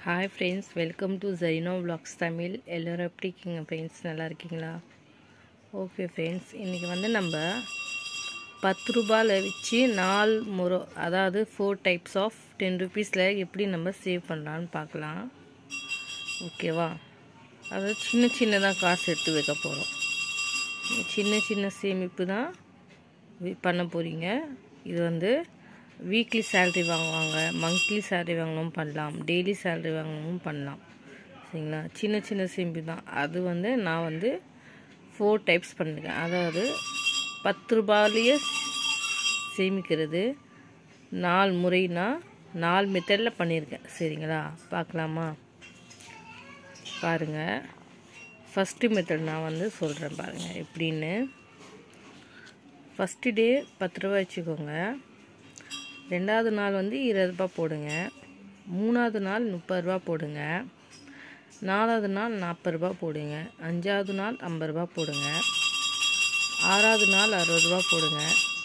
hi friends welcome to Jaino vlogs Tamil எல்லோரும் எப்படி இருக்கீங்க ஃப்ரெண்ட்ஸ் நல்லா இருக்கீங்களா ஓகே ஃப்ரெண்ட்ஸ் இன்றைக்கி வந்து நம்ம பத்து ரூபாயில் வச்சு நாலு முறை அதாவது ஃபோர் டைப்ஸ் ஆஃப் டென் ருபீஸில் எப்படி நம்ம சேவ் பண்ணலான்னு பார்க்கலாம் ஓகேவா அதாவது சின்ன சின்னதாக காசு எடுத்து வைக்க போகிறோம் சின்ன சின்ன சேமிப்பு தான் வி- பண்ண போகிறீங்க இது வந்து வீக்லி சேலரி வாங்குவாங்க மந்த்லி சேலரி வாங்கணும் பண்ணலாம் டெய்லி சேலரி வாங்கணும் பண்ணலாம் சரிங்களா சின்ன சின்ன சேமிப்பு தான் அது வந்து நான் வந்து ஃபோர் டைப்ஸ் பண்ணிருக்கேன் அதாவது பத்து ரூபாயிலேயே சேமிக்கிறது நாலு முறைனா நாலு மெத்தடில் பண்ணியிருக்கேன் சரிங்களா பார்க்கலாமா பாருங்கள் ஃபஸ்ட்டு மெத்தட் நான் வந்து சொல்கிறேன் பாருங்கள் எப்படின்னு ஃபஸ்ட்டு டே பத்து ரூபா வச்சுக்கோங்க ரெண்டாவது நாள் வந்து இருபது ரூபாய் போடுங்க மூணாவது நாள் முப்பது ரூபா போடுங்க நாலாவது நாள் நாற்பது ரூபா போடுங்க அஞ்சாவது நாள் ஐம்பது ரூபா போடுங்க ஆறாவது நாள் அறுபது ரூபா போடுங்க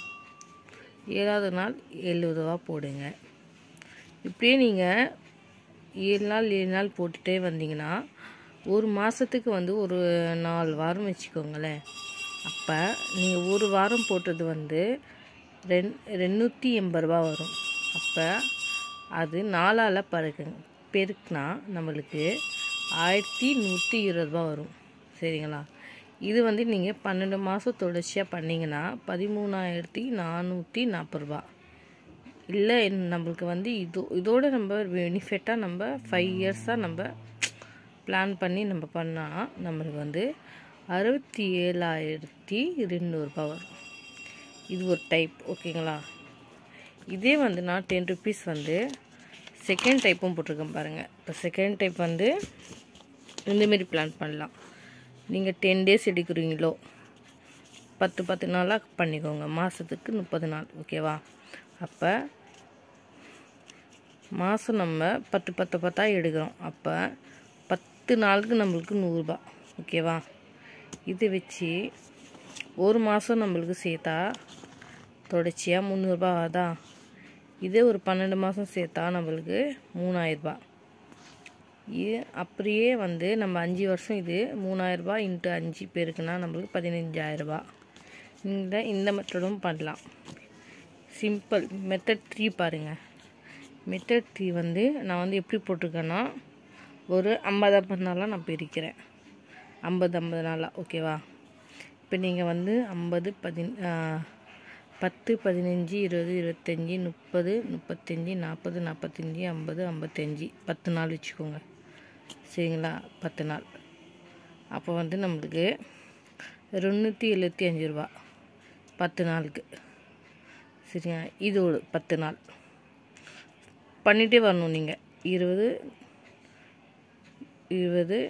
ஏழாவது நாள் எழுபது ரூபா போடுங்க இப்படியே நீங்கள் ஏழு நாள் ஏழு நாள் போட்டுகிட்டே வந்தீங்கன்னா ஒரு மாதத்துக்கு வந்து ஒரு நாலு வாரம் வச்சுக்கோங்களேன் அப்போ நீங்கள் ஒரு வாரம் போட்டது வந்து ரெண் ரெநூற்றி எண்பது ரூபா வரும் அப்போ அது நாலால் பருக்குங்க பெருக்குனா நம்மளுக்கு ஆயிரத்தி நூற்றி இருபது ரூபா வரும் சரிங்களா இது வந்து நீங்கள் பன்னெண்டு மாதம் தொடர்ச்சியாக பண்ணிங்கன்னா பதிமூணாயிரத்தி நானூற்றி நாற்பது ரூபா இல்லை நம்மளுக்கு வந்து இது இதோட நம்ம பெனிஃபிட்டாக நம்ம ஃபைவ் இயர்ஸாக நம்ம பிளான் பண்ணி நம்ம பண்ணால் நம்மளுக்கு வந்து அறுபத்தி ஏழாயிரத்தி ரெநூறுபா வரும் இது ஒரு டைப் ஓகேங்களா இதே வந்து நான் டென் ருபீஸ் வந்து செகண்ட் டைப்பும் போட்டிருக்கேன் பாருங்கள் இப்போ செகண்ட் டைப் வந்து இந்தமாரி பிளான் பண்ணலாம் நீங்கள் டென் டேஸ் எடுக்கிறீங்களோ பத்து பத்து நாளாக பண்ணிக்கோங்க மாதத்துக்கு முப்பது நாள் ஓகேவா அப்போ மாதம் நம்ம பத்து பத்து பத்தாக எடுக்கிறோம் அப்போ பத்து நாளுக்கு நம்மளுக்கு நூறுரூபா ஓகேவா இது வச்சு ஒரு மாதம் நம்மளுக்கு சேர்த்தா தொடர்ச்சியாக முந்நூறுரூபா ஆகுதா இதே ஒரு பன்னெண்டு மாதம் சேர்த்தா நம்மளுக்கு மூணாயிரரூபா இது அப்படியே வந்து நம்ம அஞ்சு வருஷம் இது மூணாயிரரூபா இன்ட்டு அஞ்சு பேருக்குன்னா நம்மளுக்கு பதினஞ்சாயிரரூபா இந்த இந்த மெத்தடும் பண்ணலாம் சிம்பிள் மெத்தட் த்ரீ பாருங்கள் மெத்தட் த்ரீ வந்து நான் வந்து எப்படி போட்டிருக்கேன்னா ஒரு ஐம்பது ஐம்பது நாளாக நான் பிரிக்கிறேன் ஐம்பது ஐம்பது நாளாக ஓகேவா இப்போ நீங்கள் வந்து ஐம்பது பதின் பத்து பதினஞ்சு இருபது இருபத்தஞ்சி முப்பது முப்பத்தஞ்சு நாற்பது நாற்பத்தஞ்சி ஐம்பது ஐம்பத்தஞ்சு பத்து நாள் வச்சுக்கோங்க சரிங்களா பத்து நாள் அப்போ வந்து நம்மளுக்கு ரெநூற்றி எழுபத்தி அஞ்சு ரூபா பத்து நாளுக்கு சரியா இது ஒரு பத்து நாள் பண்ணிகிட்டே வரணும் நீங்கள் இருபது இருபது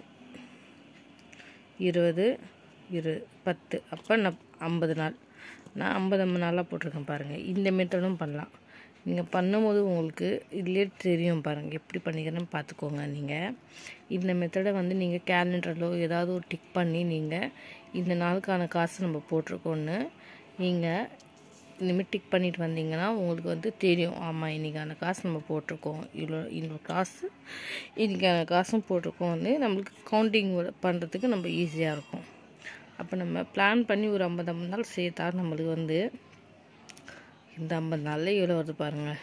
இருபது இரு பத்து அப்போ நான் ஐம்பது நாள் நான் ஐம்பது ஐம்பது நாளாக போட்டிருக்கேன் பாருங்கள் இந்த மெத்தடும் பண்ணலாம் நீங்கள் பண்ணும்போது உங்களுக்கு இதுலேயே தெரியும் பாருங்கள் எப்படி பண்ணிக்கிறேன்னு பார்த்துக்கோங்க நீங்கள் இந்த மெத்தடை வந்து நீங்கள் கேலண்டரிலோ ஏதாவது ஒரு டிக் பண்ணி நீங்கள் இந்த நாளுக்கான காசு நம்ம போட்டிருக்கோன்னு நீங்கள் இனிமேல் டிக் பண்ணிட்டு வந்தீங்கன்னா உங்களுக்கு வந்து தெரியும் ஆமாம் இன்றைக்கான காசு நம்ம போட்டிருக்கோம் இவ்வளோ இவ்வளோ காசு இன்றைக்கான காசும் போட்டிருக்கோம் வந்து நம்மளுக்கு கவுண்டிங் பண்ணுறதுக்கு நம்ம ஈஸியாக இருக்கும் அப்போ நம்ம பிளான் பண்ணி ஒரு ஐம்பது ஐம்பது நாள் சேர்த்தா நம்மளுக்கு வந்து இந்த ஐம்பது நாளில் எவ்வளோ வருது பாருங்கள்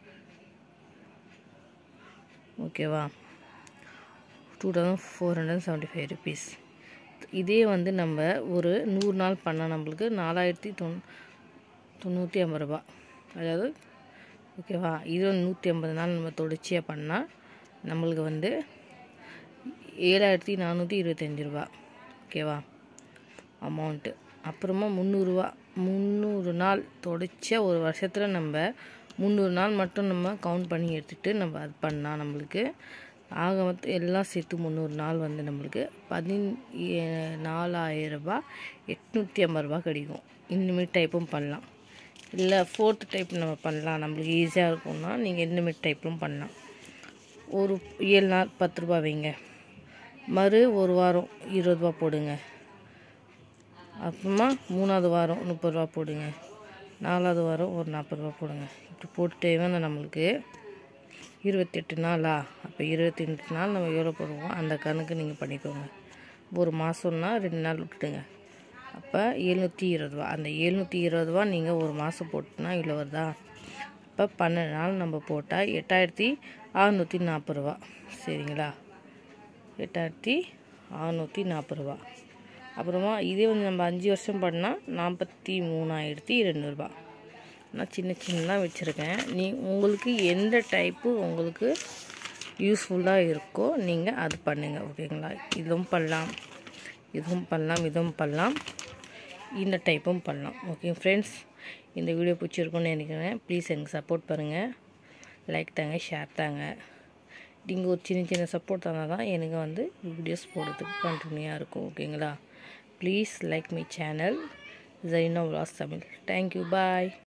ஓகேவா two thousand four hundred seventy five rupees இதே வந்து நம்ம ஒரு நூறு நாள் பண்ணால் நம்மளுக்கு நாலாயிரத்தி தொண் தொண்ணூற்றி ஐம்பது ரூபா அதாவது ஓகேவா இது வந்து நூற்றி ஐம்பது நாள் நம்ம தொடர்ச்சியாக பண்ணால் நம்மளுக்கு வந்து ஏழாயிரத்தி நானூற்றி இருபத்தஞ்சி ரூபா ஓகேவா அமௌண்ட்டு அப்புறமா முந்நூறுரூவா முந்நூறு நாள் தொடர்ச்சியாக ஒரு வருஷத்தில் நம்ம முந்நூறு நாள் மட்டும் நம்ம கவுண்ட் பண்ணி எடுத்துகிட்டு நம்ம அது பண்ணால் நம்மளுக்கு ஆக மொத்தம் எல்லாம் சேர்த்து முந்நூறு நாள் வந்து நம்மளுக்கு பதின் ஏ- நாலாயிரம் ரூபாய் எட்நூற்றி ஐம்பது ரூபா கிடைக்கும் இந்தமாரி டைப்பும் பண்ணலாம் இல்லை ஃபோர்த் டைப் நம்ம பண்ணலாம் நம்மளுக்கு ஈஸியாக இருக்கும்னா நீங்கள் இந்தமாரி டைப்பும் பண்ணலாம் ஒரு ஏழு நாள் பத்து ரூபா வைங்க மறு ஒரு வாரம் இருபது ரூபா போடுங்க அப்புறமா மூணாவது வாரம் முப்பது ரூபா போடுங்க நாலாவது வாரம் ஒரு நாற்பது ரூபா போடுங்க இப்படி போட்டுட்டே வந்தால் நம்மளுக்கு இருபத்தெட்டு நாளா அப்போ இருபத்தெட்டு நாள் நம்ம எவ்வளோ போடுவோம் அந்த கணக்கு நீங்கள் பண்ணிக்கோங்க ஒரு மாதம்னா ரெண்டு நாள் விட்டுடுங்க அப்போ எழுநூற்றி இருபது ரூபா அந்த எழுநூற்றி இருபது ரூபா நீங்கள் ஒரு மாதம் போட்டுனா இவ்வளோ வருதா அப்போ பன்னெண்டு நாள் நம்ம போட்டால் எட்டாயிரத்தி அறநூற்றி நாற்பது ரூபா சரிங்களா எட்டாயிரத்தி அறநூற்றி நாற்பது ரூபா அப்புறமா இதே வந்து நம்ம அஞ்சு வருஷம் பண்ணால் நாற்பத்தி மூணாயிரத்தி ரெண்டுரூபா நான் சின்ன சின்னதாக வச்சுருக்கேன் நீ உங்களுக்கு எந்த டைப்பு உங்களுக்கு யூஸ்ஃபுல்லாக இருக்கோ நீங்கள் அது பண்ணுங்கள் ஓகேங்களா இதுவும் பண்ணலாம் இதுவும் பண்ணலாம் இதுவும் பண்ணலாம் இந்த டைப்பும் பண்ணலாம் ஓகே ஃப்ரெண்ட்ஸ் இந்த வீடியோ பிடிச்சிருக்குன்னு நினைக்கிறேன் ப்ளீஸ் எனக்கு சப்போர்ட் பண்ணுங்கள் லைக் தாங்க ஷேர் தாங்க நீங்கள் ஒரு சின்ன சின்ன சப்போர்ட் தந்தால் தான் எனக்கு வந்து வீடியோஸ் போடுறதுக்கு கண்டினியூவாக இருக்கும் ஓகேங்களா please like my channel Jaina vlogs Tamil thank you bye